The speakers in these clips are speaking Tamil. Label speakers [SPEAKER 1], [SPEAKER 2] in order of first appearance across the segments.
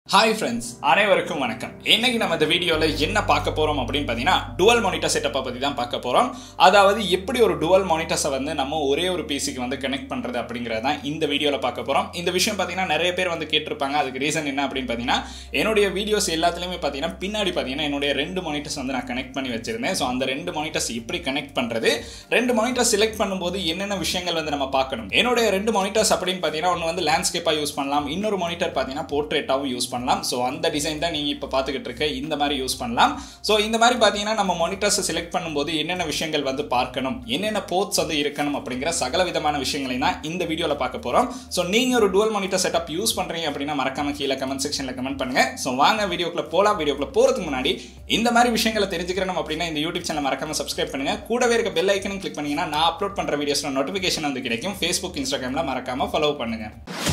[SPEAKER 1] ஹாய் ஃப்ரெண்ட்ஸ் அனைவருக்கும் வணக்கம் இன்னைக்கு நம்ம இந்த வீடியோவில் என்ன பார்க்க போகிறோம் அப்படின்னு பார்த்தீங்கன்னா டுவல் மானிட்டர் செட்டப்பை பற்றி தான் பார்க்க போகிறோம் அதாவது எப்படி ஒரு டுவல் மானிட்டர்ஸை வந்து நம்ம ஒரே ஒரு பிசிக்கு வந்து கனெக்ட் பண்ணுறது அப்படிங்கிறது தான் இந்த வீடியோவில் பார்க்க போகிறோம் இந்த விஷயம் பார்த்தீங்கன்னா நிறைய பேர் வந்து கேட்டிருப்பாங்க அதுக்கு ரீசன் என்ன அப்படின்னு பார்த்தீங்கன்னா என்னுடைய வீடியோஸ் எல்லாத்துலேயுமே பார்த்தீங்கன்னா பின்னாடி பார்த்தீங்கன்னா என்னுடைய ரெண்டு மானிட்டர்ஸ் வந்து நான் கனெக்ட் பண்ணி வச்சிருந்தேன் ஸோ அந்த ரெண்டு மானிட்டர்ஸ் எப்படி கனெக்ட் பண்ணுறது ரெண்டு மானிட்டர் செலக்ட் பண்ணும்போது என்னென்ன விஷயங்கள் வந்து நம்ம பார்க்கணும் என்னுடைய ரெண்டு மானிட்டர்ஸ் அப்படின்னு பார்த்தீங்கன்னா ஒன்று வந்து லேண்ட்ஸ்கேப்பாக யூஸ் பண்ணலாம் இன்னொரு மானிட்டர் பார்த்தீங்கன்னா போர்ட்ரேட்டாகவும் யூஸ் பண்ணலாம் ஸோ அந்த டிசைன் தான் நீங்கள் இப்போ பார்த்துக்கிட்டு இருக்க இந்த மாதிரி யூஸ் பண்ணலாம் ஸோ இந்த மாதிரி பார்த்தீங்கன்னா நம்ம மானிட்டர்ஸை செலக்ட் பண்ணும்போது என்னென்ன விஷயங்கள் வந்து பார்க்கணும் என்னென்ன போர்ட்ஸ் வந்து இருக்கணும் அப்படிங்கிற சகல விதமான விஷயங்களை தான் இந்த வீடியோவில் பார்க்க போகிறோம் ஸோ நீங்கள் ஒரு டுவல் மானிட்டர் செட்டப் யூஸ் பண்ணுறீங்க அப்படின்னா மறக்காம கீழே கமெண்ட் செக்ஷனில் கமெண்ட் பண்ணுங்க ஸோ வாங்க வீடியோக்குள்ள போகலாம் வீடியோக்குள்ள போகிறதுக்கு முன்னாடி இந்த மாதிரி விஷயங்களை தெரிஞ்சுக்கிறணும் அப்படின்னா இந்த யூடியூப் சேனல் மறக்காம சப்ஸ்கிரைப் பண்ணுங்க கூடவே இருக்க பெல் ஐக்கனும் கிளிக் பண்ணீங்கன்னா நான் அப்லோட் பண்ணுற வீடியோஸ்ல நோட்டிஃபிகேஷன் வந்து கிடைக்கும் ஃபேஸ்புக் இன்ஸ்டாகிராமில் மறக்காம ஃபாலோ பண்ணுங்க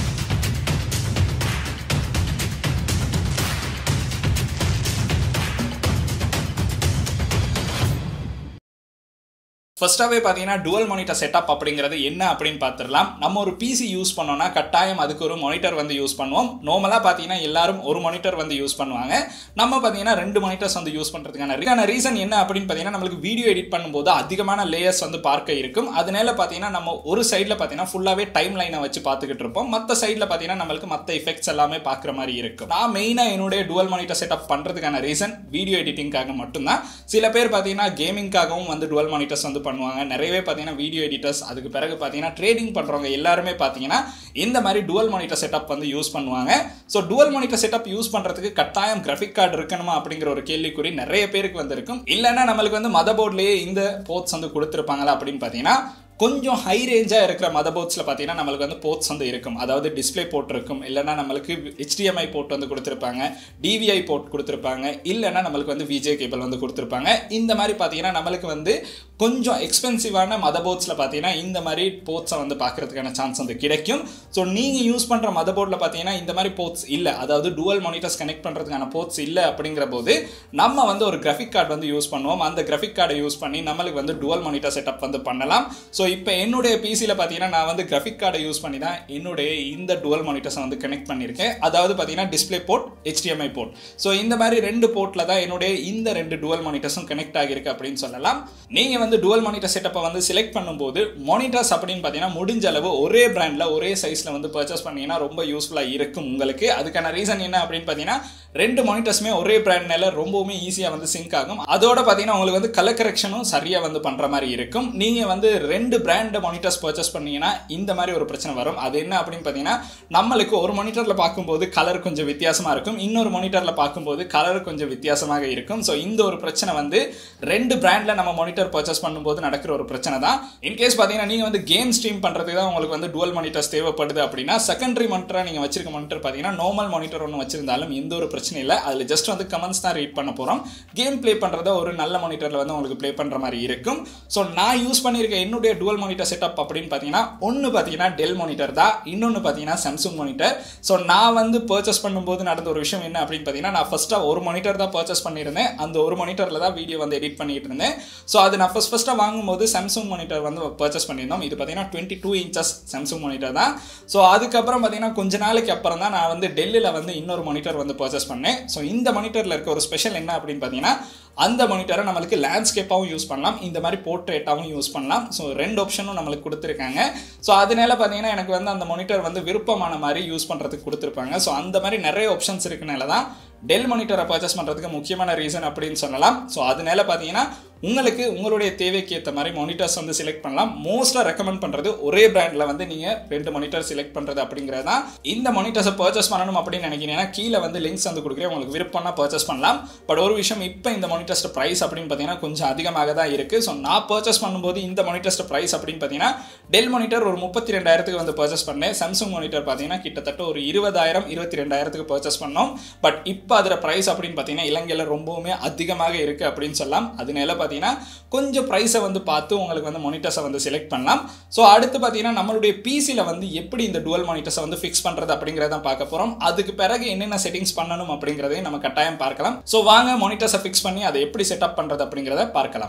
[SPEAKER 1] ஃபர்ஸ்ட்டாகவே பார்த்தீங்கன்னா டுவல் மானிட்டர் செட்டப் அப்படிங்கிறது என்ன அப்படின்னு பார்த்துடலாம் நம்ம ஒரு பிசி யூஸ் பண்ணோம்னா கட்டாயம் அதுக்கு ஒரு மானிட்டர் வந்து யூஸ் பண்ணுவோம் நார்மலாக பார்த்தீங்கன்னா எல்லாரும் ஒரு மானிட்டர் வந்து யூஸ் பண்ணுவாங்க நம்ம பார்த்தீங்கன்னா ரெண்டு மானிட்டர்ஸ் வந்து யூஸ் பண்ணுறதுக்கான இதுக்கான ரீசன் என்ன அப்படின்னு பார்த்தீங்கன்னா நம்மளுக்கு வீடியோ எடிட் பண்ணும்போது அதிகமான லேயர்ஸ் வந்து பார்க்க இருக்கும் அதனால பார்த்தீங்கன்னா நம்ம ஒரு சைடில் பார்த்தீங்கன்னா ஃபுல்லாகவே டைம் லைனை வச்சு பார்த்துக்கிட்டு இருப்போம் மற்ற சைடில் பார்த்தீங்கன்னா நம்மளுக்கு மற்ற எஃபெக்ட்ஸ் எல்லாமே பார்க்குற மாதிரி இருக்கும் நான் மெயினாக என்னுடைய டுவல் மானிட்டர் செட்டப் பண்ணுறதுக்கான ரீசன் வீடியோ எடிட்டிங்காக மட்டும்தான் சில பேர் பார்த்தீங்கன்னா கேமிங்காகவும் வந்து டுவல் மானிட்டர்ஸ் வந்து பண்ணுவாங்க நிறையவே பார்த்தீங்கன்னா வீடியோ எடிட்டர்ஸ் அதுக்கு பிறகு பார்த்தீங்கன்னா ட்ரேடிங் பண்ணுறவங்க எல்லாருமே பார்த்தீங்கன்னா இந்த மாதிரி டுவல் மானிட்டர் செட்டப் வந்து யூஸ் பண்ணுவாங்க so dual monitor setup use பண்ணுறதுக்கு கட்டாயம் கிராஃபிக் கார்டு இருக்கணுமா அப்படிங்கிற ஒரு கேள்விக்குறி நிறைய பேருக்கு வந்திருக்கும் இல்லைன்னா நம்மளுக்கு வந்து மத போர்ட்லேயே இந்த போர்ட்ஸ் வந்து கொடுத்துருப்பாங்களா அப்படின்னு பார்த்தீங்கன்னா கொஞ்சம் ஹை ரேஞ்சாக இருக்கிற மத போர்ட்ஸில் பார்த்தீங்கன்னா நம்மளுக்கு வந்து போர்ட்ஸ் வந்து இருக்கும் அதாவது டிஸ்பிளே போர்ட் இருக்கும் இல்லைனா நம்மளுக்கு ஹெச்டிஎம்ஐ போர்ட் வந்து கொடுத்துருப்பாங்க டிவிஐ போர்ட் கொடுத்துருப்பாங்க இல்லைனா நம்மளுக்கு வந்து விஜே கேபிள் வந்து கொடுத்துருப்பாங்க இந்த மாதிரி பார்த்தீங்கன்னா நம்மளுக்கு வந்து கொஞ்சம் எக்ஸ்பென்சிவான மத போர்ட்ஸில் பார்த்தீங்கன்னா இந்த மாதிரி போர்ட்ஸை வந்து பார்க்குறதுக்கான சான்ஸ் வந்து கிடைக்கும் ஸோ நீங்கள் யூஸ் பண்ணுற மத போர்டில் பார்த்தீங்கன்னா இந்த மாதிரி போர்ட்ஸ் இல்லை அதாவது டுவல் மானிட்டர்ஸ் கனெக்ட் பண்ணுறதுக்கான போர்ட்ஸ் இல்லை அப்படிங்கிற போது நம்ம வந்து ஒரு கிராஃபிக் கார்டு வந்து யூஸ் பண்ணுவோம் அந்த கிராஃபிக் கார்டை யூஸ் பண்ணி நம்மளுக்கு வந்து டுவல் மானிட்டர் செட்டப் வந்து பண்ணலாம் ஸோ இப்போ என்னுடைய பிசியில் பார்த்தீங்கன்னா நான் வந்து கிராஃபிக் கார்டை யூஸ் பண்ணி தான் என்னுடைய இந்த டுவல் மானிட்டர்ஸை வந்து கனெக்ட் பண்ணியிருக்கேன் அதாவது பார்த்தீங்கன்னா display port HDMI port so இந்த மாதிரி ரெண்டு போர்ட்டில் தான் என்னுடைய இந்த ரெண்டு டுவல் மானிட்டர்ஸும் கனெக்ட் ஆகியிருக்கு அப்படின்னு சொல்லலாம் நீங்கள் வந்து டுவல் மானிட்டர் செட்டப்பை வந்து செலக்ட் பண்ணும்போது மானிட்டர்ஸ் அப்படின்னு பார்த்தீங்கன்னா முடிஞ்ச அளவு ஒரே பிராண்டில் ஒரே சைஸில் வந்து பர்ச்சேஸ் பண்ணீங்கன்னா ரொம்ப யூஸ்ஃபுல்லாக இருக்கும் உங்களுக்கு அதுக்கான ரீசன் என்ன அப்படின்னு பார்த்தீங்கன்னா ரெண்டு மானிட்டர்ஸுமே ஒரே பிராண்ட்னால ரொம்பவுமே ஈஸியாக வந்து சிங்க் ஆகும் அதோட பார்த்தீங்கன்னா உங்களுக்கு வந்து கலர் கரெக்ஷனும் சரியாக வந்து பண்ணுற மாதிரி இருக்கும் நீங்கள் வந்து ரெண்டு பிராண்ட் மானிட்டர்ஸ் பர்ச்சேஸ் பண்ணீங்கன்னா இந்த மாதிரி ஒரு பிரச்சனை வரும் அது என்ன அப்படின்னு பார்த்தீங்கன்னா நம்மளுக்கு ஒரு மானிட்டரில் பார்க்கும்போது கலர் கொஞ்சம் வித்தியாசமாக இருக்கும் இன்னொரு மானிட்டரில் பார்க்கும்போது கலர் கொஞ்சம் வித்தியாசமாக இருக்கும் ஸோ இந்த ஒரு பிரச்சனை வந்து ரெண்டு பிராண்டில் நம்ம மானிட்டர் பர்ச்சேஸ் பண்ணும்போது நடக்கிற ஒரு பிரச்சனை தான் இன்கேஸ் பார்த்தீங்கன்னா நீங்கள் வந்து கேம் ஸ்ட்ரீம் பண்ணுறதுக்கு தான் உங்களுக்கு வந்து டுவல் மானிட்டர்ஸ் தேவைப்படுது அப்படின்னா செகண்டரி மானிட்டராக நீங்கள் வச்சிருக்க மானிட்டர் பார்த்தீங்கன்னா நார்மல் மானிட்டர் ஒன்று வச்சிருந்தாலும் எந்த ஒரு பிரச்சனை இல்லை அதில் ஜஸ்ட் வந்து கமெண்ட்ஸ் தான் ரீட் பண்ண போகிறோம் கேம் ப்ளே பண்ணுறத ஒரு நல்ல மானிட்டரில் வந்து உங்களுக்கு ப்ளே பண்ணுற மாதிரி இருக்கும் ஸோ நான் யூஸ் பண்ணியிருக்க என்னுடைய டுவல் மானிட்டர் செட்டப் அப்படின்னு பார்த்தீங்கன்னா ஒன்று பார்த்தீங்கன்னா டெல் மானிட்டர் தான் இன்னொன்று பார்த்தீங்கன்னா சாம்சங் மானிட்டர் ஸோ நான் வந்து பர்ச்சேஸ் பண்ணும்போது நடந்த ஒரு விஷயம் என்ன அப்படின்னு பார்த்தீங்கன்னா நான் ஃபஸ்ட்டாக ஒரு மானிட்டர் தான் பர்ச்சேஸ் பண்ணியிருந்தேன் அந்த ஒரு மானிட்டரில் தான் வீடியோ வந்து எடிட் பண்ணிட்டு இருந்தேன் ஸோ அது நான் ஃபஸ்ட் ஃபஸ்ட்டாக வாங்கும்போது சாம்சங் மானிட்டர் வந்து பர்ச்சேஸ் பண்ணியிருந்தோம் இது பார்த்தீங்கன்னா twenty two inches Samsung monitor தான் ஸோ அதுக்கப்புறம் பார்த்தீங்கன்னா கொஞ்ச நாளைக்கு அப்புறம் தான் நான் வந்து டெல்லியில் வந்து இன்னொரு மானிட்டர் வந்து பர்ச்சேஸ் பண்ணேன் ஸோ இந்த மானிட்டரில் இருக்க ஒரு ஸ்பெஷல் என்ன அப்படின்னு பார்த்தீங்கன்னா அந்த மானிட்டரை நம்மளுக்கு லேண்ட்ஸ்கேப்பாகவும் யூஸ் பண்ணலாம் இந்த மாதிரி போர்ட்ரேட்டாகவும் யூஸ் பண்ணலாம் ஸோ ரெண்டு ஆப்ஷனும் நம்மளுக்கு கொடுத்துருக்காங்க ஸோ அதனால பார்த்தீங்கன்னா எனக்கு வந்து அந்த மானிட்டர் வந்து விருப்பமான மாதிரி யூஸ் பண்ணுறதுக்கு கொடுத்துருப்பாங்க ஸோ அந்த மாதிரி நிறைய ஆப்ஷன்ஸ் இருக்கனால தான் டெல் மானிட்டரை பர்ச்சேஸ் பண்ணுறதுக்கு முக்கியமான ரீசன் அப்படின்னு சொல்லலாம் ஸோ அதனால பார்த்தீங்கன்னா உங்களுக்கு உங்களுடைய தேவைக்கு ஏற்ற மாதிரி மானிட்டர்ஸ் வந்து செலக்ட் பண்ணலாம் மோஸ்ட்டாக ரெக்கமெண்ட் பண்ணுறது ஒரே பிராண்டில் வந்து நீங்கள் ரெண்டு மானிட்டர் செலக்ட் பண்ணுறது அப்படிங்கிறது தான் இந்த மானிட்டர்ஸை பர்ச்சேஸ் பண்ணணும் அப்படின்னு நினைக்கிறீங்கன்னா கீழே வந்து லிங்க்ஸ் வந்து கொடுக்குறேன் உங்களுக்கு விருப்பம்னா பர்ச்சேஸ் பண்ணலாம் பட் ஒரு விஷயம் இப்போ இந்த மானிட்டர்ஸ் ப்ரைஸ் அப்படின்னு பார்த்தீங்கன்னா கொஞ்சம் அதிகமாக தான் இருக்குது ஸோ நான் பர்ச்சேஸ் பண்ணும்போது இந்த மானிட்டர்ஸ் ப்ரைஸ் அப்படின்னு பார்த்தீங்கன்னா டெல் மானிட்டர் ஒரு முப்பத்தி ரெண்டாயிரத்துக்கு வந்து பர்ச்சேஸ் பண்ணேன் சாம்சங் மானிட்டர் பார்த்தீங்கன்னா கிட்டத்தட்ட ஒரு இருபதாயிரம் இருபத்தி ரெண்டாயிரத்துக்கு பர்ச்சேஸ் பண்ணோம் பட் இப்போ அதில் ப்ரைஸ் அப்படின்னு பார்த்தீங்கன்னா இலங்கையில் ரொம்பவுமே அதிகமாக இருக்குது அப்படின்னு சொல்லலாம் அதனால பார்த்தீங்கன்னா கொஞ்சம் ப்ரைஸை வந்து பார்த்து உங்களுக்கு வந்து மானிட்டர்ஸை வந்து செலக்ட் பண்ணலாம் ஸோ அடுத்து பார்த்தீங்கன்னா நம்மளுடைய பிசியில் வந்து எப்படி இந்த டுவல் மானிட்டர்ஸை வந்து ஃபிக்ஸ் பண்ணுறது அப்படிங்கிறத பார்க்க போகிறோம் அதுக்கு பிறகு என்னென்ன செட்டிங்ஸ் பண்ணணும் அப்படிங்கிறதையும் நம்ம கட்டாயம் பார்க்கலாம் ஸோ வாங்க மானிட்டர்ஸை ஃபிக்ஸ் பண்ணி அதை எப்படி செட்டப் பண்ணுறது அப்படிங்கிறத பார்க்கலாம்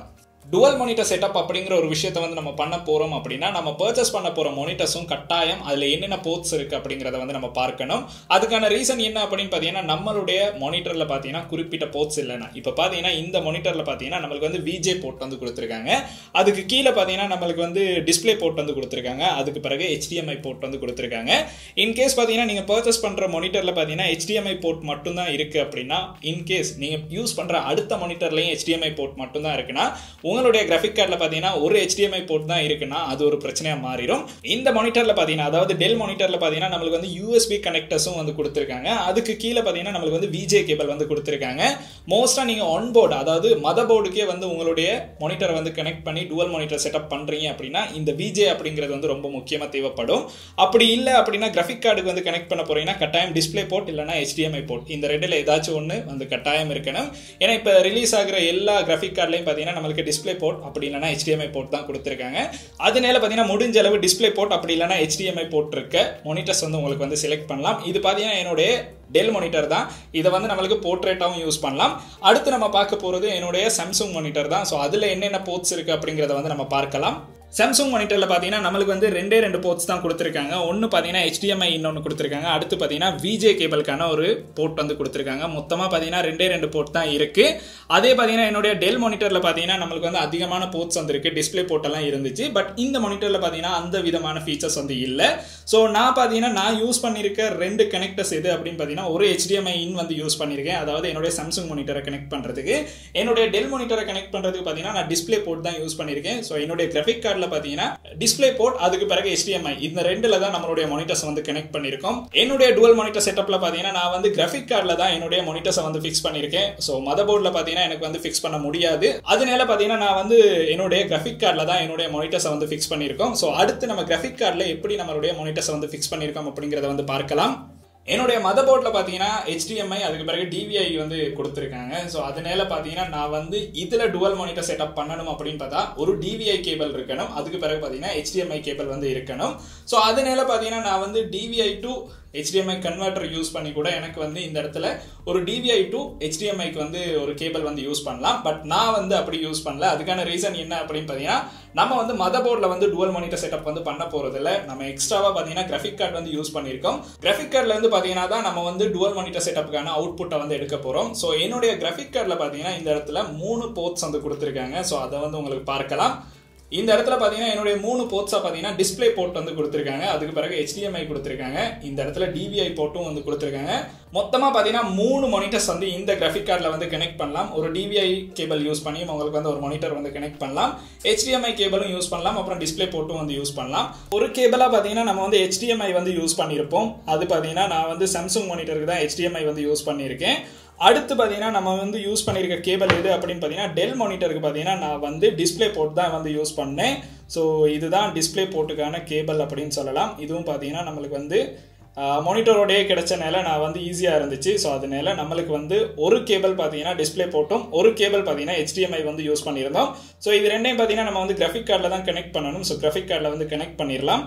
[SPEAKER 1] டுவல் மானிட்டர் செட்டப் அப்படிங்கிற ஒரு விஷயத்தை வந்து நம்ம பண்ண போகிறோம் அப்படின்னா நம்ம பர்ச்சேஸ் பண்ண போகிற மானிட்டர்ஸும் கட்டாயம் அதில் என்னென்ன போர்ட்ஸ் இருக்குது அப்படிங்கிறத வந்து நம்ம பார்க்கணும் அதுக்கான ரீசன் என்ன அப்படின்னு பார்த்தீங்கன்னா நம்மளுடைய மானிட்டரில் பார்த்தீங்கன்னா குறிப்பிட்ட போர்ட்ஸ் இல்லைனா இப்போ பார்த்தீங்கன்னா இந்த மானிட்டரில் பார்த்தீங்கன்னா நம்மளுக்கு வந்து விஜே போர்ட் வந்து கொடுத்துருக்காங்க அதுக்கு கீழே பார்த்தீங்கன்னா நம்மளுக்கு வந்து டிஸ்பிளே போர்ட் வந்து கொடுத்துருக்காங்க அதுக்கு பிறகு HDMI போர்ட் வந்து கொடுத்துருக்காங்க இன்கேஸ் பார்த்தீங்கன்னா நீங்கள் பர்ச்சேஸ் பண்ணுற மானிட்டரில் பார்த்தீங்கன்னா HDMI போர்ட் மட்டும்தான் இருக்குது அப்படின்னா இன்கேஸ் நீங்கள் யூஸ் பண்ணுற அடுத்த மானிட்டர்லையும் HDMI போர்ட் மட்டும்தான் இருக்குன்னா உங்களுடைய கிராஃபிக் கார்டில் பார்த்தீங்கன்னா ஒரு HDMI போர்ட் தான் இருக்குன்னா அது ஒரு பிரச்சனையாக மாறிடும் இந்த மானிட்டரில் பார்த்தீங்கன்னா அதாவது டெல் மானிட்டரில் பார்த்தீங்கன்னா நம்மளுக்கு வந்து யூஎஸ்பி கனெக்டர்ஸும் வந்து கொடுத்துருக்காங்க அதுக்கு கீழே பார்த்தீங்கன்னா நம்மளுக்கு வந்து விஜே கேபிள் வந்து கொடுத்துருக்காங்க மோஸ்ட்டாக நீங்கள் ஆன் போர்டு அதாவது மதர் போர்டுக்கே வந்து உங்களுடைய மானிட்டரை வந்து கனெக்ட் பண்ணி டுவல் மானிட்டர் செட்டப் பண்ணுறீங்க அப்படின்னா இந்த விஜே அப்படிங்கிறது வந்து ரொம்ப முக்கியமாக தேவைப்படும் அப்படி இல்லை அப்படின்னா கிராஃபிக் கார்டுக்கு வந்து கனெக்ட் பண்ண போறீங்கன்னா கட்டாயம் டிஸ்பிளே போர்ட் இல்லைனா HDMI போர்ட் இந்த ரெண்டில் ஏதாச்சும் ஒன்று வந்து கட்டாயம் இருக்கணும் ஏன்னா இப்போ ரிலீஸ் ஆகிற எல்லா கிராஃபிக் கார்ட்லையும் பார்த்தீங்கன்னா நம்மளுக்கு டிஸ்பிளே போர்ட் அப்படி இல்லைனா HDMI போர்ட் தான் கொடுத்துருக்காங்க அதனால பார்த்தீங்கன்னா முடிஞ்ச அளவு டிஸ்பிளே போர்ட் அப்படி இல்லைனா HDMI போர்ட் இருக்க மானிட்டர்ஸ் வந்து உங்களுக்கு வந்து செலக்ட் பண்ணலாம் இது பார்த்தீங்கன்னா என்னுடைய டெல் மானிட்டர் தான் இதை வந்து நம்மளுக்கு போர்ட்ரேட்டாகவும் யூஸ் பண்ணலாம் அடுத்து நம்ம பார்க்க போகிறது என்னுடைய சாம்சங் மானிட்டர் தான் ஸோ அதில் என்னென்ன போர்ட்ஸ் இருக்குது அப்படிங்கிறத வந்து நம்ம பார்க்கலாம் சாம்சங் மானிட்டரில் பார்த்தீங்கன்னா நம்மளுக்கு வந்து ரெண்டே ரெண்டு போர்ட்ஸ் தான் கொடுத்துருக்காங்க ஒன்று பார்த்தீங்கன்னா HDMI இன்னொன்று கொடுத்துருக்காங்க அடுத்து பார்த்தீங்கன்னா விஜே கேபிளுக்கான ஒரு போர்ட் வந்து கொடுத்துருக்காங்க மொத்தமாக பார்த்தீங்கன்னா ரெண்டே ரெண்டு போர்ட் தான் இருக்குது அதே பார்த்தீங்கன்னா என்னுடைய டெல் மானிட்டரில் பார்த்தீங்கன்னா நம்மளுக்கு வந்து அதிகமான போர்ட்ஸ் வந்துருக்கு டிஸ்பிளே போர்ட் எல்லாம் இருந்துச்சு பட் இந்த மானிட்டரில் பார்த்தீங்கன்னா அந்த விதமான ஃபீச்சர்ஸ் வந்து இல்லை ஸோ நான் பார்த்தீங்கன்னா நான் யூஸ் பண்ணியிருக்க ரெண்டு கனெக்டர்ஸ் எது அப்படின்னு பார்த்தீங்கன்னா ஒரு HDMI இன் வந்து யூஸ் பண்ணியிருக்கேன் அதாவது என்னுடைய சாம்சங் மானிட்டரை கனெக்ட் பண்ணுறதுக்கு என்னுடைய டெல் மானிட்டரை கனெக்ட் பண்ணுறதுக்கு பார்த்தீங்கன்னா நான் டிஸ்பிளே போர்ட் தான் யூஸ் பண்ணியிருக்கேன் ஸோ என்னுடைய கிராஃபிக் கார்டில் பார்த்தீங்கன்னா டிஸ்பிளே போர்ட் அதுக்கு பிறகு HDMI இந்த ரெண்டுல தான் நம்மளுடைய மானிட்டர்ஸ் வந்து கனெக்ட் பண்ணியிருக்கோம் என்னுடைய டுவல் மானிட்டர் செட்டப்ல பார்த்தீங்கன்னா நான் வந்து கிராஃபிக் கார்டில் தான் என்னுடைய மானிட்டர்ஸை வந்து ஃபிக்ஸ் பண்ணியிருக்கேன் ஸோ மதர் போர்டில் பார்த்தீங்கன்னா எனக்கு வந்து ஃபிக்ஸ் பண்ண முடியாது அதனால பார்த்தீங்கன்னா நான் வந்து என்னுடைய கிராஃபிக் கார்டில் தான் என்னுடைய மானிட்டர்ஸை வந்து ஃபிக்ஸ் பண்ணியிருக்கோம் ஸோ அடுத்து நம்ம கிராஃபிக் கார்டில் எப்படி நம்மளுடைய மானிட்டர்ஸை வந்து ஃபிக்ஸ் பண்ணியிருக்கோம் அப்படிங்கிறத வந்து பார்க்கலாம் என்னுடைய மதர் போர்டில் பார்த்தீங்கன்னா HDMI அதுக்கு பிறகு DVI வந்து கொடுத்துருக்காங்க ஸோ அதனால பார்த்தீங்கன்னா நான் வந்து இதில் டுவல் மானிட்டர் செட்டப் பண்ணணும் அப்படின்னு பார்த்தா ஒரு DVI கேபிள் இருக்கணும் அதுக்கு பிறகு பார்த்தீங்கன்னா HDMI கேபிள் வந்து இருக்கணும் ஸோ அதனால பார்த்தீங்கன்னா நான் வந்து DVI to HDMI converter use பண்ணி கூட எனக்கு வந்து இந்த இடத்துல ஒரு DVI டு HDMIக்கு வந்து ஒரு கேபிள் வந்து யூஸ் பண்ணலாம் பட் நான் வந்து அப்படி யூஸ் பண்ணல அதுக்கான ரீசன் என்ன அப்படின்னு பார்த்தீங்கன்னா நம்ம வந்து மதர் போர்டில் வந்து டுவல் மானிட்டர் செட்டப் வந்து பண்ண போகிறதில்ல நம்ம எக்ஸ்ட்ராவாக பார்த்தீங்கன்னா கிராஃபிக் கார்டு வந்து யூஸ் பண்ணியிருக்கோம் கிராஃபிக் கார்டில் வந்து பார்த்தீங்கன்னா தான் நம்ம வந்து டுவல் மானிட்டர் செட்டப்புக்கான அவுட்புட்டை வந்து எடுக்க போகிறோம் ஸோ என்னுடைய கிராஃபிக் கார்டில் பார்த்தீங்கன்னா இந்த இடத்துல மூணு போர்ட்ஸ் வந்து கொடுத்துருக்காங்க ஸோ அதை வந்து உங்களுக்கு பார்க்கலாம் இந்த இடத்துல பார்த்தீங்கன்னா என்னுடைய மூணு போர்ட்ஸாக பார்த்தீங்கன்னா டிஸ்பிளே போர்ட் வந்து கொடுத்துருக்காங்க அதுக்கு பிறகு HDMI கொடுத்துருக்காங்க இந்த இடத்துல DVI போர்ட்டும் வந்து கொடுத்துருக்காங்க மொத்தமாக பார்த்தீங்கன்னா மூணு மானிட்டர்ஸ் வந்து இந்த கிராஃபிக் கார்டில் வந்து கனெக்ட் பண்ணலாம் ஒரு DVI கேபிள் யூஸ் பண்ணி உங்களுக்கு வந்து ஒரு மானிட்டர் வந்து கனெக்ட் பண்ணலாம் HDMI கேபிளும் யூஸ் பண்ணலாம் அப்புறம் டிஸ்பிளே போர்ட்டும் வந்து யூஸ் பண்ணலாம் ஒரு கேபிளாக பார்த்தீங்கன்னா நம்ம வந்து HDMI வந்து யூஸ் பண்ணியிருப்போம் அது பார்த்தீங்கன்னா நான் வந்து சாம்சங் மானிட்டருக்கு தான் HDMI வந்து யூஸ் பண்ணியிருக்கேன் அடுத்து பார்த்தீங்கன்னா நம்ம வந்து யூஸ் பண்ணியிருக்க கேபிள் எது அப்படின்னு பார்த்தீங்கன்னா டெல் மானிட்டருக்கு பார்த்தீங்கன்னா நான் வந்து டிஸ்பிளே போர்ட் தான் வந்து யூஸ் பண்ணேன் ஸோ இதுதான் டிஸ்பிளே போர்ட்டுக்கான கேபிள் அப்படின்னு சொல்லலாம் இதுவும் பார்த்தீங்கன்னா நம்மளுக்கு வந்து மானிட்டரோடயே கிடைச்சனால நான் வந்து ஈஸியாக இருந்துச்சு ஸோ அதனால நம்மளுக்கு வந்து ஒரு கேபிள் பார்த்தீங்கன்னா டிஸ்பிளே போட்டும் ஒரு கேபிள் பார்த்தீங்கன்னா HDMI வந்து யூஸ் பண்ணியிருந்தோம் ஸோ இது ரெண்டையும் பார்த்தீங்கன்னா நம்ம வந்து கிராஃபிக் கார்டில் தான் கனெக்ட் பண்ணணும் ஸோ கிராஃபிக் கார்டில் வந்து கனெக்ட் பண்ணிடலாம்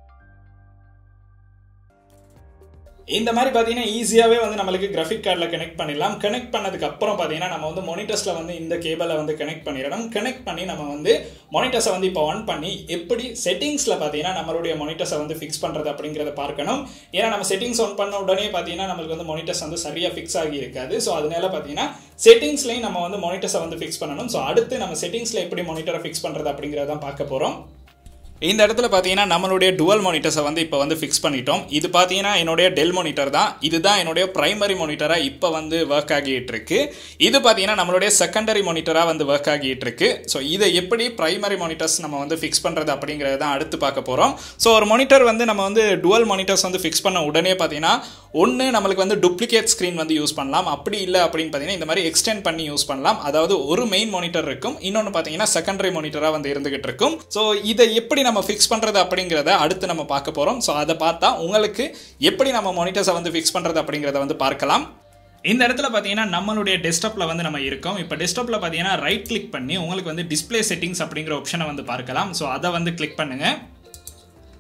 [SPEAKER 1] இந்த மாதிரி பார்த்தீங்கன்னா ஈஸியாகவே வந்து நம்மளுக்கு கிராஃபிக் கார்டில் கனெக்ட் பண்ணிடலாம் கனெக்ட் பண்ணதுக்கு அப்புறம் பார்த்தீங்கன்னா நம்ம வந்து மானிட்டர்ஸில் வந்து இந்த கேபிளை வந்து கனெக்ட் பண்ணிடணும் கனெக்ட் பண்ணி நம்ம வந்து மானிட்டர்ஸை வந்து இப்போ ஆன் பண்ணி எப்படி செட்டிங்ஸில் பார்த்தீங்கன்னா நம்மளுடைய மானிட்டர்ஸை வந்து ஃபிக்ஸ் பண்ணுறது அப்படிங்கிறத பார்க்கணும் ஏன்னா நம்ம செட்டிங்ஸ் ஆன் பண்ண உடனே பார்த்தீங்கன்னா நம்மளுக்கு வந்து மானிட்டர்ஸ் வந்து சரியாக ஃபிக்ஸ் ஆகி இருக்காது ஸோ அதனால பார்த்தீங்கன்னா செட்டிங்ஸ்லையும் நம்ம வந்து மானிட்டர்ஸை வந்து ஃபிக்ஸ் பண்ணணும் ஸோ அடுத்து நம்ம செட்டிங்ஸில் எப்படி மானிட்டரை ஃபிக்ஸ் பண்ணுறது அப்படிங்கிறத பார்க்க போகிறோம் இந்த இடத்துல பார்த்தீங்கன்னா நம்மளுடைய டுவல் மானிட்டர்ஸை வந்து இப்போ வந்து ஃபிக்ஸ் பண்ணிட்டோம் இது பார்த்தீங்கன்னா என்னுடைய டெல் மானிட்டர் தான் இதுதான் என்னுடைய பிரைமரி மானிட்டராக இப்போ வந்து ஒர்க் ஆகிட்டு இருக்கு இது பார்த்தீங்கன்னா நம்மளுடைய செகண்டரி மானிட்டராக வந்து ஒர்க் ஆகிட்டு இருக்கு ஸோ இதை எப்படி பிரைமரி மானிட்டர்ஸ் நம்ம வந்து ஃபிக்ஸ் பண்ணுறது அப்படிங்கிறத தான் அடுத்து பார்க்க போகிறோம் ஸோ ஒரு மானிட்டர் வந்து நம்ம வந்து டுவல் மானிட்டர்ஸ் வந்து ஃபிக்ஸ் பண்ண உடனே பார்த்தீங்கன்னா ஒன்று நம்மளுக்கு வந்து டூப்ளிகேட் ஸ்க்ரீன் வந்து யூஸ் பண்ணலாம் அப்படி இல்லை அப்படின்னு பார்த்தீங்கன்னா இந்த மாதிரி எக்ஸ்டெண்ட் பண்ணி யூஸ் பண்ணலாம் அதாவது ஒரு மெயின் மானிட்டர் இருக்கும் இன்னொன்று பார்த்தீங்கன்னா செகண்டரி மானிட்டராக வந்து இருந்துகிட்டு இருக்கும் ஸோ இதை எப்படி நம்ம ஃபிக்ஸ் பண்ணுறது அப்படிங்கிறத அடுத்து நம்ம பார்க்க போகிறோம் ஸோ அதை பார்த்தா உங்களுக்கு எப்படி நம்ம மானிட்டர்ஸை வந்து ஃபிக்ஸ் பண்ணுறது அப்படிங்கிறத வந்து பார்க்கலாம் இந்த இடத்துல பார்த்தீங்கன்னா நம்மளுடைய டெஸ்க்டாப்பில் வந்து நம்ம இருக்கோம் இப்போ டெஸ்க்டாப்பில் பார்த்தீங்கன்னா ரைட் கிளிக் பண்ணி உங்களுக்கு வந்து டிஸ்பிளே செட்டிங்ஸ் அப்படிங்கிற ஆப்ஷனை வந்து பார்க்கலாம் ஸோ அதை வந்து கிளிக் பண்ணுங்கள்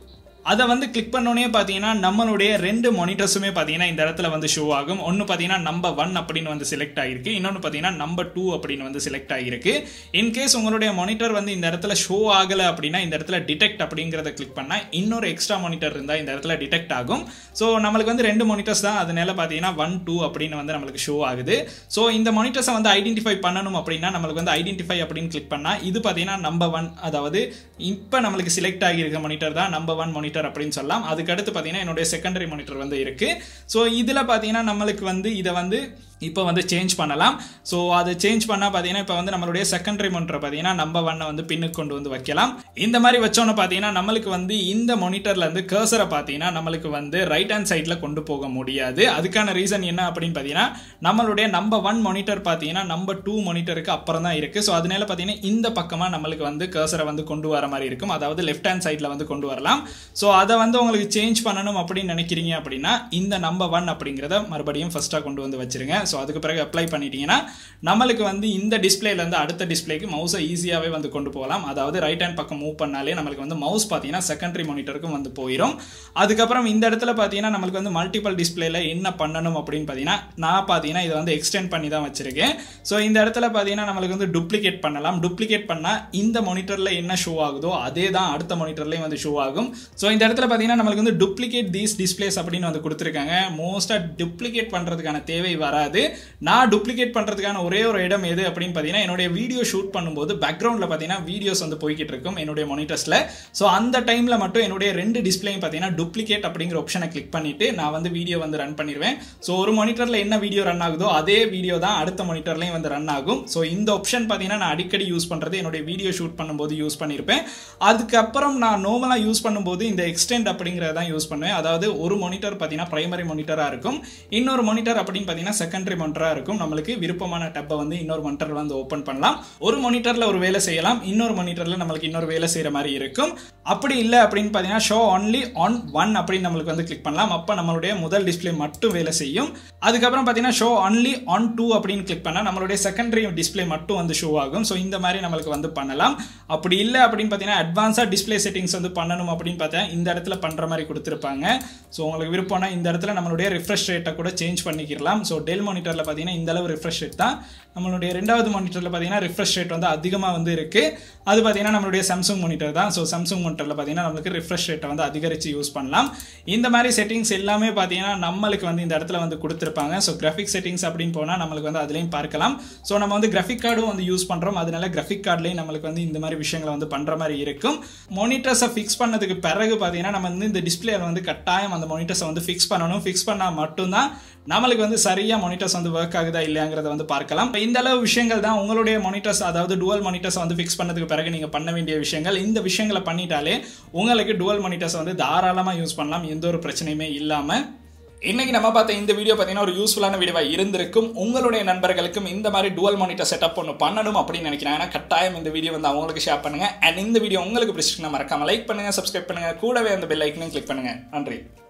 [SPEAKER 1] அதை வந்து கிளிக் பண்ணோன்னே பார்த்தீங்கன்னா நம்மளுடைய ரெண்டு மானிட்டர்ஸுமே பார்த்தீங்கன்னா இந்த இடத்துல வந்து ஷோ ஆகும் ஒன்று பார்த்தீங்கன்னா நம்பர் ஒன் அப்படின்னு வந்து செலக்ட் ஆகிருக்கு இன்னொன்று பார்த்தீங்கன்னா நம்பர் டூ அப்படின்னு வந்து செலக்ட் ஆகிருக்கு இன்கேஸ் உங்களுடைய மானிட்டர் வந்து இந்த இடத்துல ஷோ ஆகலை அப்படின்னா இந்த இடத்துல டிடெக்ட் அப்படிங்கிறத கிளிக் பண்ணால் இன்னொரு எக்ஸ்ட்ரா மானிட்டர் இருந்தால் இந்த இடத்துல டிடெக்ட் ஆகும் ஸோ நம்மளுக்கு வந்து ரெண்டு மானிட்டர்ஸ் தான் அதனால பார்த்தீங்கன்னா ஒன் டூ அப்படின்னு வந்து நம்மளுக்கு ஷோ ஆகுது ஸோ இந்த மானிட்டர்ஸை வந்து ஐடென்டிஃபை பண்ணணும் அப்படின்னா நம்மளுக்கு வந்து ஐடென்டிஃபை அப்படின்னு கிளிக் பண்ணால் இது பார்த்தீங்கன்னா நம்பர் ஒன் அதாவது இப்போ நம்மளுக்கு செலக்ட் ஆகியிருக்க மானிட்டர் தான் நம்பர் ஒன் மானிட்டர் அப்படின்னு சொல்லலாம் அதுக்கு அடுத்து பார்த்தீங்கன்னா என்னுடைய செகண்டரி மானிட்டர் வந்து இருக்கு ஸோ இதில் பார்த்தீங்கன்னா நம்மளுக்கு வந்து இதை வந்து இப்போ வந்து சேஞ்ச் பண்ணலாம் ஸோ அதை சேஞ்ச் பண்ணால் பார்த்தீங்கன்னா இப்போ வந்து நம்மளுடைய செகண்டரி மானிட்டர் பார்த்தீங்கன்னா நம்பர் ஒன்னை வந்து பின்னுக்கு கொண்டு வந்து வைக்கலாம் இந்த மாதிரி வச்சோன்னு பார்த்தீங்கன்னா நம்மளுக்கு வந்து இந்த மானிட்டர்லேருந்து கர்சரை பார்த்தீங்கன்னா நம்மளுக்கு வந்து ரைட் ஹேண்ட் சைடில் கொண்டு போக முடியாது அதுக்கான ரீசன் என்ன அப்படின்னு பார்த்தீங்கன்னா நம்மளுடைய நம்பர் ஒன் மானிட்டர் பார்த்தீங்கன்னா நம்பர் டூ மானிட்டருக்கு அப்புறம் தான் இருக்குது ஸோ அதனால பார்த்தீங்கன்னா இந்த பக்கமாக நம்மளுக்கு வந்து கர்சரை வந்து கொண்டு வர மாதிரி இருக்கும் அதாவது லெஃப்ட் ஹேண்ட் சைடில் வந்து கொண்டு வரலாம் ஸோ அதை வந்து உங்களுக்கு சேஞ்ச் பண்ணணும் அப்படின்னு நினைக்கிறீங்க அப்படின்னா இந்த நம்பர் ஒன் அப்படிங்கிறத மறுபடியும் ஃபஸ்ட்டாக கொண்டு வந்து வச்சிருங்க ஸோ அதுக்கு பிறகு அப்ளை பண்ணிட்டீங்கன்னா நம்மளுக்கு வந்து இந்த டிஸ்பிளேலேருந்து அடுத்த டிஸ்பிளேக்கு மவுஸை ஈஸியாகவே வந்து கொண்டு போகலாம் அதாவது ரைட் ஹேண்ட் பக்கம் மூவ் பண்ணாலே நம்மளுக்கு வந்து மவுஸ் பார்த்தீங்கன்னா செகண்டரி மானிட்டருக்கும் வந்து போயிடும் அதுக்கப்புறம் இந்த இடத்துல பார்த்தீங்கன்னா நம்மளுக்கு வந்து மல்டிபிள் டிஸ்பிளேல என்ன பண்ணணும் அப்படின்னு பார்த்தீங்கன்னா நான் பார்த்தீங்கன்னா இதை வந்து எக்ஸ்டெண்ட் பண்ணி தான் வச்சிருக்கேன் ஸோ இந்த இடத்துல பார்த்தீங்கன்னா நம்மளுக்கு வந்து டூப்ளிகேட் பண்ணலாம் டூப்ளிகேட் பண்ணால் இந்த மானிட்டரில் என்ன ஷோ ஆகுதோ அதே தான் அடுத்த மானிட்டர்லேயும் வந்து ஷோ ஆகும் ஸோ இந்த இடத்துல பார்த்தீங்கன்னா நம்மளுக்கு வந்து டூப்ளிகேட் தீஸ் டிஸ்பிளேஸ் அப்படின்னு வந்து கொடுத்துருக்காங்க மோஸ்ட்டாக டூப்ளிகேட் பண்ணுறதுக்கான தேவை வராது நான் டூப்ளிகேட் பண்ணுறதுக்கான ஒரே ஒரு இடம் எது அப்படின்னு பார்த்தீங்கன்னா என்னுடைய வீடியோ ஷூட் பண்ணும்போது பேக்ரவுண்டில் பார்த்தீங்கன்னா வீடியோஸ் வந்து போய்கிட்டு இருக்கும் என்னுடைய மானிட்டர்ஸில் ஸோ அந்த டைமில் மட்டும் என்னுடைய ரெண்டு டிஸ்பிளேயும் பார்த்தீங்கன்னா டூப்ளிகேட் அப்படிங்கிற ஆப்ஷனை கிளிக் பண்ணிட்டு நான் வந்து வீடியோ வந்து ரன் பண்ணிடுவேன் ஸோ ஒரு மானிட்டரில் என்ன வீடியோ ரன் ஆகுதோ அதே வீடியோ தான் அடுத்த மானிட்டர்லையும் வந்து ரன் ஆகும் ஸோ இந்த ஆப்ஷன் பார்த்தீங்கன்னா நான் அடிக்கடி யூஸ் பண்ணுறது என்னுடைய வீடியோ ஷூட் பண்ணும்போது யூஸ் பண்ணியிருப்பேன் அதுக்கப்புறம் நான் நார்மலாக யூஸ் பண்ணும்போது இந்த எக்ஸ்டெண்ட் அப்படிங்கிறத தான் யூஸ் பண்ணுவேன் அதாவது ஒரு மானிட்டர் பார்த்தீங்கன்னா பிரைமரி மானிட்டராக இருக்கும் இன்னொரு மானிட்டர் அப்படின்னு பார்த்தீங்கன்னா செகண்டரி மானிட்டராக இருக்கும் நம்மளுக்கு விருப்பமான டப்பை வந்து இன்னொரு மானிட்டர் வந்து ஓப்பன் பண்ணலாம் ஒரு மானிட்டரில் ஒரு வேலை செய்யலாம் இன்னொரு மானிட்டரில் நம்மளுக்கு இன்னொரு வேலை செய்கிற மாதிரி இருக்கும் அப்படி இல்லை அப்படின்னு பார்த்தீங்கன்னா ஷோ ஒன்லி ஆன் ஒன் அப்படின்னு நம்மளுக்கு வந்து கிளிக் பண்ணலாம் அப்போ நம்மளுடைய முதல் டிஸ்பிளே மட்டும் வேலை செய்யும் அதுக்கப்புறம் பார்த்தீங்கன்னா ஷோ ஒன்லி ஆன் டூ அப்படின்னு கிளிக் பண்ணால் நம்மளுடைய செகண்டரி டிஸ்பிளே மட்டும் வந்து ஷோ ஆகும் ஸோ இந்த மாதிரி நம்மளுக்கு வந்து பண்ணலாம் அப்படி இல்லை அப்படின்னு பார்த்தீங்கன்னா அட்வான்ஸாக டிஸ்பிளே செட்டிங்ஸ் வந்து பண்ணணும் அப்படின்னு பார்த்தா இந்த இடத்துல பண்ணுற மாதிரி கொடுத்துருப்பாங்க ஸோ உங்களுக்கு விருப்பம்னா இந்த இடத்துல நம்மளுடைய ரிஃப்ரெஷ் ரேட்டை கூட சேஞ்ச் பண்ணிக்கலாம் ஸோ டெல் மானிட்டரில் பார்த்தீங்கன்னா இந்த அளவு ரிஃப்ரெஷ் ரேட் தான் நம்மளுடைய ரெண்டாவது மானிட்டரில் பார்த்தீங்கன்னா ரிஃப்ரெஷ் ரேட் வந்து அதிகமாக வந்து இருக்குது அது பார்த்தீங்கன்னா நம்மளுடைய சாம்சங் மானிட்டர் தான் ஸோ சாம்சங் மானிட்டரில் பார்த்தீங்கன்னா நம்மளுக்கு ரிஃப்ரெஷ் ரேட்டை வந்து அதிகரித்து யூஸ் பண்ணலாம் இந்த மாதிரி செட்டிங்ஸ் எல்லாமே பார்த்தீங்கன்னா நம்மளுக்கு வந்து இந்த இடத்துல வந்து கொடுத்துருப்பாங்க ஸோ கிராஃபிக் செட்டிங்ஸ் அப்படின்னு போனால் நம்மளுக்கு வந்து அதுலேயும் பார்க்கலாம் ஸோ நம்ம வந்து கிராஃபிக் கார்டும் வந்து யூஸ் பண்ணுறோம் அதனால கிராஃபிக் கார்ட்லேயும் நம்மளுக்கு வந்து இந்த மாதிரி விஷயங்களை வந்து பண்ணுற மாதிரி இருக்கும் மானிட்டர்ஸை ஃபிக்ஸ் பண்ணதுக்கு பிறகு பார்த்தீங்கன்னா நம்ம வந்து இந்த டிஸ்பிளேல வந்து கட்டாயம் அந்த மானிட்டர்ஸை வந்து ஃபிக்ஸ் பண்ணணும் ஃபிக்ஸ் பண்ணால் மட்டும்தான் நம்மளுக்கு வந்து சரியாக மானிட்டர்ஸ் வந்து ஒர்க் ஆகுதா இல்லையாங்கிறத வந்து பார்க்கலாம் இந்த அளவு விஷயங்கள் தான் உங்களுடைய மானிட்டர்ஸ் அதாவது டுவல் மானிட்டர்ஸ் வந்து ஃபிக்ஸ் பண்ணதுக்கு பிறகு நீங்கள் பண்ண வேண்டிய விஷயங்கள் இந்த விஷயங்களை பண்ணிட்டாலே உங்களுக்கு டுவல் மானிட்டர்ஸ் வந்து தாராளமாக யூஸ் பண்ணலாம் எந்த ஒரு பிரச்சனையுமே இல்லாமல் இன்னைக்கு நம்ம பார்த்த இந்த வீடியோ பார்த்தீங்கன்னா ஒரு யூஸ்ஃபுல்லான வீடியோவாக இருந்திருக்கும் உங்களுடைய நண்பர்களுக்கும் இந்த மாதிரி டுவல் மானிட்டர் செட்டப் ஒன்று பண்ணணும் அப்படின்னு நினைக்கிறாங்கன்னா கட்டாயம் இந்த வீடியோ வந்து அவங்களுக்கு ஷேர் பண்ணுங்க அண்ட் இந்த வீடியோ உங்களுக்கு பிடிச்சிருக்குன்னா மறக்காம லைக் பண்ணுங்க சப்ஸ்கிரைப் பண்ணுங்க கூடவே அந்த பெல் ஐக்கனையும் கிளிக் பண்ணுங்க நன்றி